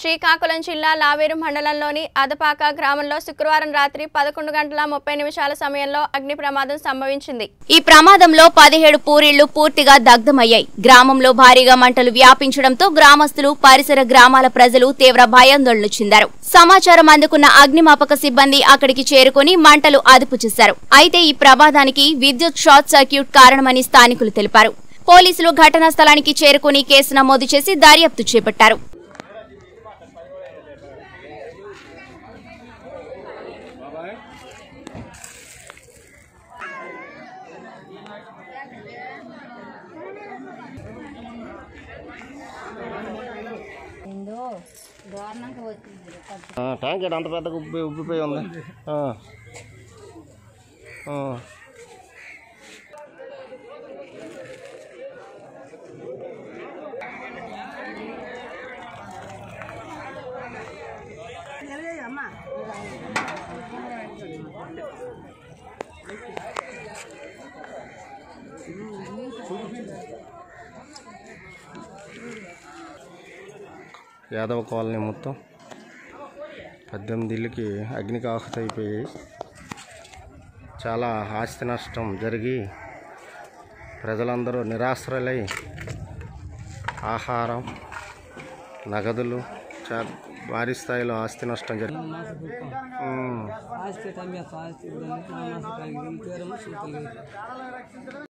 శ్రీకాకుళం జిల్లా లావేరు మండలంలోని అదపాక గ్రామంలో శుక్రవారం రాత్రి పదకొండు గంటల ముప్పై నిమిషాల సమయంలో అగ్ని ప్రమాదం సంభవించింది ఈ ప్రమాదంలో పదిహేడు పూరిళ్లు పూర్తిగా దగ్ధమయ్యాయి గ్రామంలో భారీగా మంటలు వ్యాపించడంతో గ్రామస్తులు పరిసర గ్రామాల ప్రజలు తీవ్ర భయాందోళన చెందారు సమాచారం అందుకున్న అగ్నిమాపక సిబ్బంది అక్కడికి చేరుకుని మంటలు అదుపు చేశారు అయితే ఈ ప్రమాదానికి విద్యుత్ షార్ట్ సర్క్యూట్ కారణమని స్థానికులు తెలిపారు పోలీసులు ఘటనా స్థలానికి చేరుకుని కేసు నమోదు చేసి దర్యాప్తు చేపట్టారు ఏందో దారుణంగా వచ్చింది ఆ, ట్యాంక్ ఏంటి అంత పెద్దగా ఉబ్బి ఉబ్బిపోయి ఉంది ఆ. ఆ. యాదవ కాలనీ మొత్తం పద్దెనిమిది ఇళ్ళకి అగ్నికి ఆహుతైపోయాయి చాలా ఆస్తి నష్టం జరిగి ప్రజలందరూ నిరాశ్రలై ఆహారం నగదులు చా భారీ స్థాయిలో ఆస్తి నష్టం జరిగింది ఉమ్. ఆస్తి టైం ఆస్తి మాసం కలిగి తీరము సూతలేదు